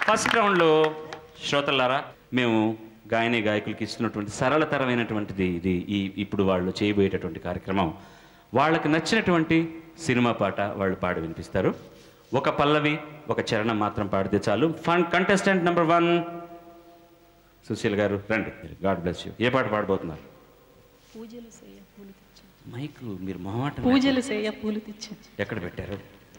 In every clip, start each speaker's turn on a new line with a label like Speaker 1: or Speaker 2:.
Speaker 1: First రౌండ్లో శ్రోతలారా మేము గాయని గాయకులకి ఇస్తున్నటువంటి సరళతరమైనటువంటిది ఇది ఈ ఇప్పుడు వాళ్ళు చేయబోయేటటువంటి కార్యక్రమం వాళ్ళకి నచ్చినటువంటి సినిమా పాట వాళ్ళు పాడి వినిపిస్తారు ఒక పల్లవి ఒక చరణం మాత్రం పాడితే చాలు fun contestant number one Sushil garu రండి గాడ్ బ్లెస్ యూ ఏ పాట పాడబోతున్నారు
Speaker 2: పూజలు చేయ పూలు తెచ్చాను
Speaker 1: మైక్ మీరు మొహమాట
Speaker 2: పూజలు చేయ పూలు తెచ్చాను
Speaker 1: ఎక్కడ పెట్టారు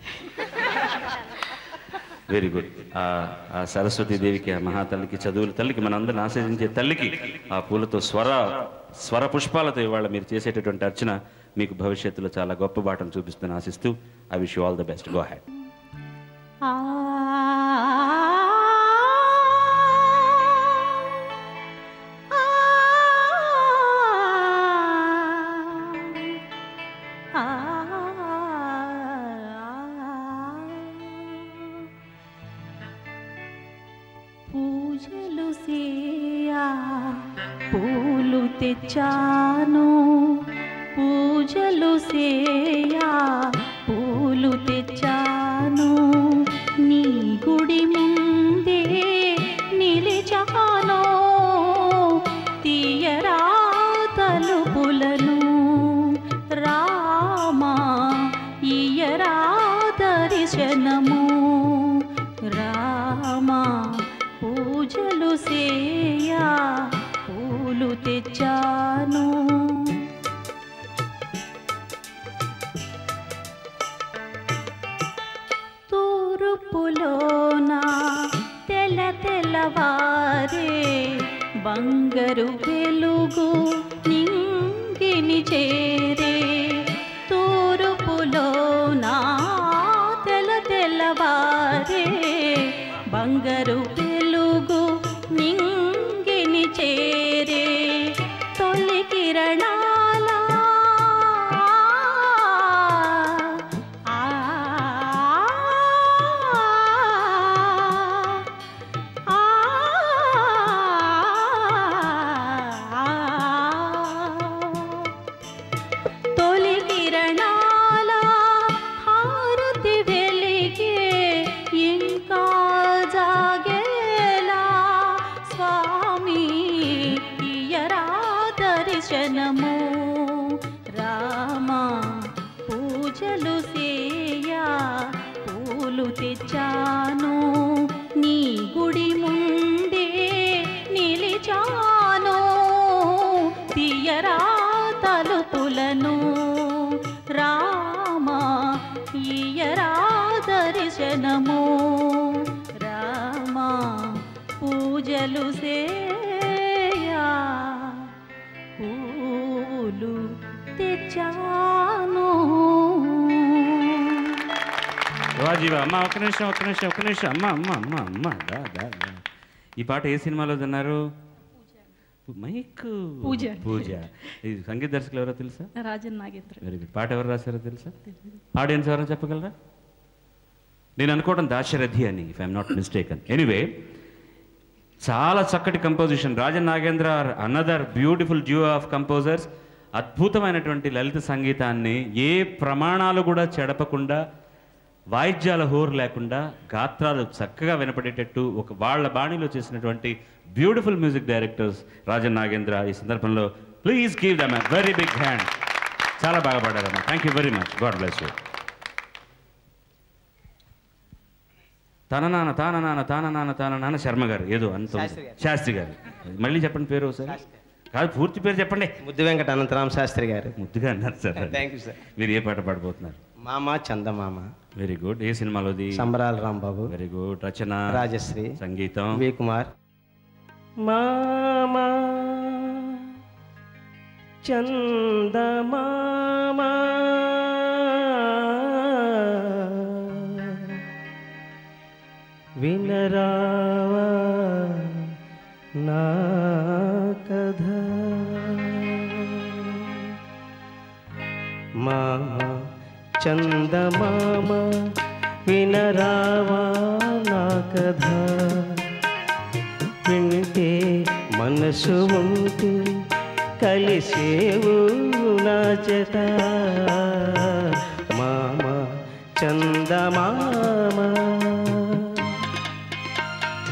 Speaker 1: వెరీ గుడ్ ఆ సరస్వతి దేవికి ఆ మహాతల్లికి చదువుల తల్లికి మనందరిని ఆశ్రయించే తల్లికి ఆ పూలతో స్వర స్వర పుష్పాలతో ఇవాళ మీరు చేసేటటువంటి అర్చన మీకు భవిష్యత్తులో చాలా గొప్ప బాటను చూపిస్తుందని ఆశిస్తూ I wish you all the best go ahead
Speaker 2: ఆ పూజలు సేయా పూలు తెచ్చాను పూజలు సేయా పూలు తెచ్చాను నీ గుడి ముందే నిలిచాను తీయరా తలుపులను రామా ఇయరా దర్శనము రామా పూజలు సేయా పూలు తెచ్చాను తూర్పులోన తెల్ల తెల్లవారే బంగారు వెలుగు నింగిని చేరే తూర్పులోన తెల్ల తెల్లవారే బంగారు వెలుగు నింగిని చేరే తొలి కిరణాల ఆ ఆ తొలి కిరణాల హారతి వెలిగే ఇంకా జాగేలా స్వామి ఇయరా దర్శనము రామా పూజలు సేయా పూలు తెచ్చాను నీ గుడి ముందే నిలిచాను తీయరా తలుపులను రామా ఇయరా దర్శనము రామా పూజలు సేయా పూలు తెచ్చాను
Speaker 1: రాజీవ అమ్మ ఒక నిమిషం ఒక నిమిషం ఒక నిమిషం అమ్మ అమ్మ అమ్మ అమ్మ దా దా దా. ఈ పాట ఏ సినిమాలో విన్నారు మైక్
Speaker 2: పూజ.
Speaker 1: పూజ ఇది సంగీత దర్శకులు ఎవరో తెలుసా
Speaker 2: రాజన్ నాగేంద్ర
Speaker 1: వెరీ గుడ్ పాట ఎవరు రాశారో తెలుసా ఆడియన్స్ ఎవరో చెప్పగలరా నేను అనుకోవడం దాశరథి అని if I'm not mistaken anyway చాలా చక్కటి composition Rajan Nagendra another beautiful duo of composers అద్భుతమైనటువంటి లలిత సంగీతాన్ని ఏ ప్రమాణాలు కూడా చెడపకుండా వాయిద్యాల హోరు లేకుండా గాత్రాలు చక్కగా వినపడేటట్టు ఒక వాళ్ళ బాణిలో చేసినటువంటి beautiful music directors Rajan Nagendra ఈ సందర్భంలో please give them very big hand చాలా బాగా పాడారమ్మా thank you very much God bless you తన నాన్న తాన నాన్న తాన నాన్న తాన నాన్న శర్మ గారు ఏదో అంత ఉంది.
Speaker 3: శాస్త్రి గారు.
Speaker 1: శాస్త్రి గారు మళ్ళీ చెప్పండి పేరు ఒకసారి కాదు పూర్తి పేరు చెప్పండి
Speaker 3: ముద్దు వెంకట అనంతరామ శాస్త్రి గారు
Speaker 1: ముద్దుగా అన్నారు సార్
Speaker 3: థ్యాంక్ యూ సార్
Speaker 1: మీరు ఏ పాట పాడబోతున్నారు
Speaker 3: మామ చందమామ
Speaker 1: వెరీ గుడ్ ఏ సినిమాలోది
Speaker 3: సంబరాల రాంబాబు
Speaker 1: వెరీ గుడ్ రచన
Speaker 3: రాజశ్రీ
Speaker 1: సంగీతం
Speaker 3: వి కుమార్ మామ చందమామ వినరావా నా కథ మామ చందమామ వినరావా నా కథ వింటే మనసు ఉంటే కలిసేవు నా జత మామ చందమామ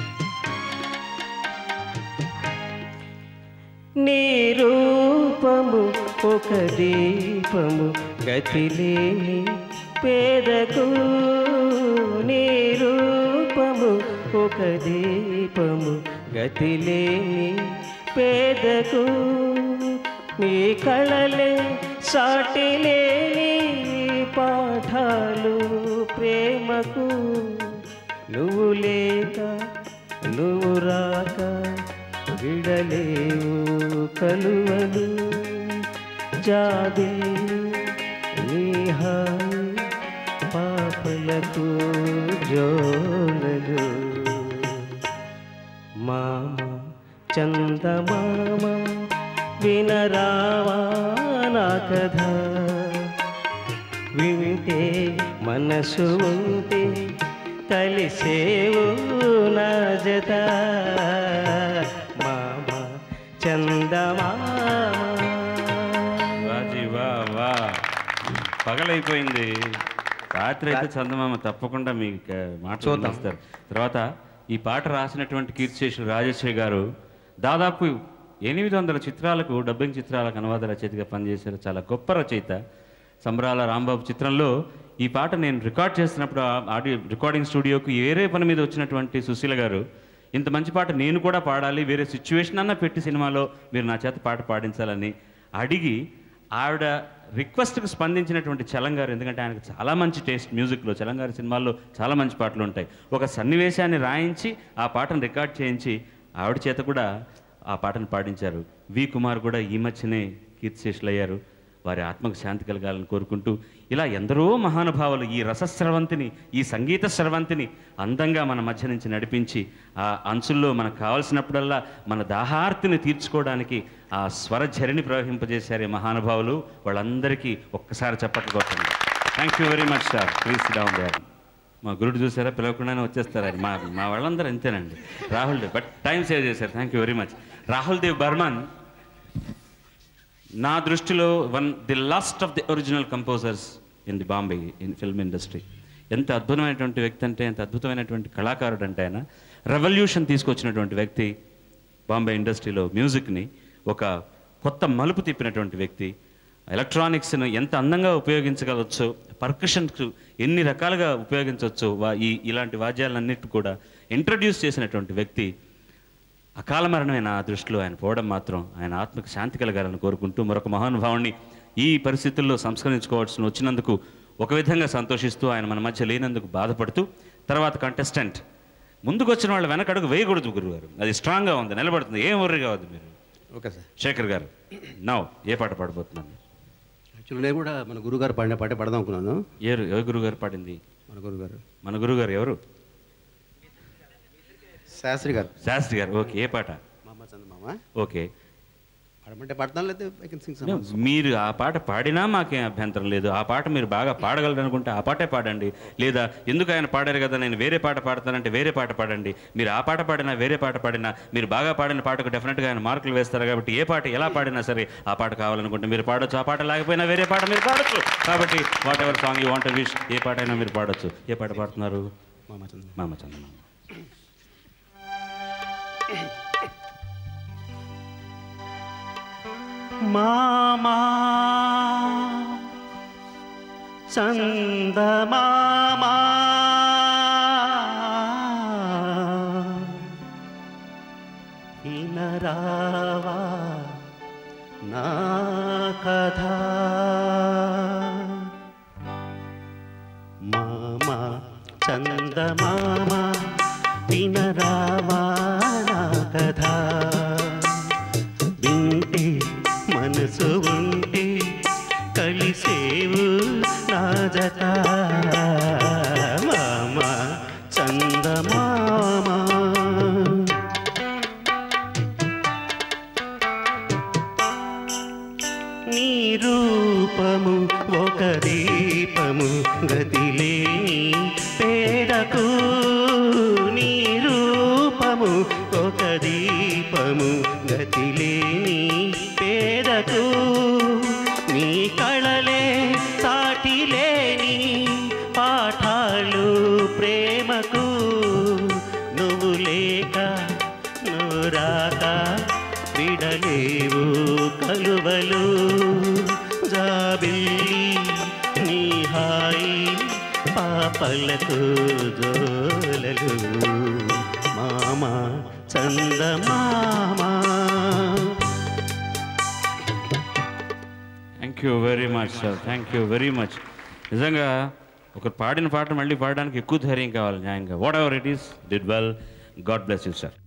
Speaker 3: నీ రూపము ఒక దీపము గతిలేని పేదకు నీ రూపము ఒక దీపము గతిలేని పేదకు నీ కళలే సాటిలేని పాఠాలు ప్రేమకు నువ్వు లేక నువ్వు రాక విడలేవు కలువలు జాబి నీహాయి పాపలకు జోలలు మామ చందమామ వినరావా నా కథ వింటే మనసు ఉంటే కలిసేవు నా జత మామ చందమామ
Speaker 1: వాజీ వా వా పగలైపోయింది రాత్రి అయితే చందమామ తప్పకుండా మీకు మాట వస్తారు తర్వాత ఈ పాట రాసినటువంటి కీర్తిశేషులు రాజేశ్వరి గారు దాదాపు ఎనిమిది వందల చిత్రాలకు డబ్బింగ్ చిత్రాలకు అనువాద రచయితగా పనిచేశారు చాలా గొప్ప రచయిత సంబరాల రాంబాబు చిత్రంలో ఈ పాట నేను రికార్డ్ చేస్తున్నప్పుడు ఆ ఆడియో రికార్డింగ్ స్టూడియోకి వేరే పని మీద వచ్చినటువంటి సుశీల గారు ఇంత మంచి పాట నేను కూడా పాడాలి వేరే సిచ్యువేషన్ అన్న పెట్టి సినిమాలో మీరు నా చేత పాట పాడించాలని అడిగి ఆవిడ రిక్వెస్ట్కి స్పందించినటువంటి చలం గారు ఎందుకంటే ఆయనకు చాలా మంచి టేస్ట్ మ్యూజిక్లో చలం గారి సినిమాల్లో చాలా మంచి పాటలు ఉంటాయి ఒక సన్నివేశాన్ని రాయించి ఆ పాటను రికార్డ్ చేయించి ఆవిడ చేత కూడా ఆ పాటను పాడించారు వి కుమార్ కూడా ఈ మధ్యనే కీర్తిశేషులు అయ్యారు వారి ఆత్మకు శాంతి కలగాలని కోరుకుంటూ ఇలా ఎందరో మహానుభావులు ఈ రసస్రవంతిని ఈ సంగీత స్రవంతిని అందంగా మన మధ్య నుంచి నడిపించి ఆ అంచుల్లో మనకు కావలసినప్పుడల్లా మన దాహార్తిని తీర్చుకోవడానికి ఆ స్వరఝరిని ప్రవహింపజేశారు ఈ మహానుభావులు వాళ్ళందరికీ ఒక్కసారి చప్పట్లు కొట్టండి thank you very much sir please down there మా గురుడు చూసారా పిలవకుండానే వచ్చేస్తారు ఆయన మా మా వాళ్ళందరూ అంతేనండి Rahul Dev but time save చేశారు thank you very much Rahul Dev Burman నా దృష్టిలో one the last of the original composers in the Bombay in film industry ఎంత అద్భుతమైనటువంటి వ్యక్తి అంటే ఎంత అద్భుతమైనటువంటి కళాకారుడు అంటే ఆయన రెవల్యూషన్ తీసుకొచ్చినటువంటి వ్యక్తి బాంబే ఇండస్ట్రీలో మ్యూజిక్ని ఒక కొత్త మలుపు తిప్పినటువంటి వ్యక్తి ఎలక్ట్రానిక్స్ను ఎంత అందంగా ఉపయోగించగలచ్చో పర్కషన్స్ ఎన్ని రకాలుగా ఉపయోగించవచ్చో వా ఈ ఇలాంటి వాద్యాలన్నిటి కూడా ఇంట్రడ్యూస్ చేసినటువంటి వ్యక్తి అకాల మరణమే నా దృష్టిలో ఆయన పోవడం మాత్రం ఆయన ఆత్మకు శాంతి కలగాలని కోరుకుంటూ మరొక మహానుభావుని ఈ పరిస్థితుల్లో సంస్కరించుకోవాల్సి వచ్చినందుకు ఒక విధంగా సంతోషిస్తూ ఆయన మన మధ్య లేనందుకు బాధపడుతూ తర్వాత కంటెస్టెంట్ ముందుకు వచ్చిన వాళ్ళు వెనకడుగు వేయకూడదు గురుగారు అది స్ట్రాంగ్గా ఉంది నిలబడుతుంది ఏం వర్రీ కావద్దు మీరు
Speaker 4: ఓకే సార్
Speaker 1: శేఖర్ గారు నవ్ ఏ పాట పాడబోతున్నాను
Speaker 4: యాక్చువల్లీ నేను కూడా మన గురుగారు పాడిన పాటే పాడదాం అనుకున్నాను
Speaker 1: ఏ ఏ గురుగారు పాడింది
Speaker 4: మన గురుగారు
Speaker 1: మన గురుగారు ఎవరు
Speaker 4: శాస్త్రి గారు
Speaker 1: శాస్త్రి గారు ఓకే ఏ పాట
Speaker 4: మామ చంద మామ
Speaker 1: ఓకే
Speaker 4: పాడమంటే పాడతాను లేదా ఐ కెన్ సింగ్
Speaker 1: మీరు ఆ పాట పాడినా మాకేం అభ్యంతరం లేదు ఆ పాట మీరు బాగా పాడగలరు అనుకుంటే ఆ పాటే పాడండి లేదా ఎందుకు ఆయన పాడారు కదా నేను వేరే పాట పాడతానంటే వేరే పాట పాడండి మీరు ఆ పాట పాడినా వేరే పాట పాడినా మీరు బాగా పాడిన పాటకు డెఫినెట్గా ఆయన మార్కులు వేస్తారు కాబట్టి ఏ పాట ఎలా పాడినా సరే ఆ పాట కావాలనుకుంటే మీరు పాడొచ్చు ఆ పాట లేకపోయినా వేరే పాట మీరు పాడొచ్చు కాబట్టి whatever song you want wish ఏ పాట అయినా మీరు పాడొచ్చు ఏ పాట పాడుతున్నారు
Speaker 4: మామ చంద
Speaker 1: మామ చందమామ
Speaker 3: మామా చందమామా వినరావా నా కథ మామా చందమామా వినరావా నా కథ వింటే మనసు ఉంటే కలిసేవు నా జత మామ చందమామ నీ రూపము ఒక దీపము గతిలేని పేదకు నీ రూపము ఒక దీపము గతిలేని పేదకు నీ కళలే సాటిలేని పాఠాలు ప్రేమకు నువ్వు లేక నువ్వు రాక విడలేవు కలువలు జాబిల్లి నీ హాయి పాపలకు జోలలు మామ చందమామా
Speaker 1: thank you very much sir thank you very much నిజంగా ఒక పాడిన పాట మళ్ళీ పాడడానికి ఎక్కువ ధైర్యం కావాలి న్యాయంగా whatever it is did well God bless you sir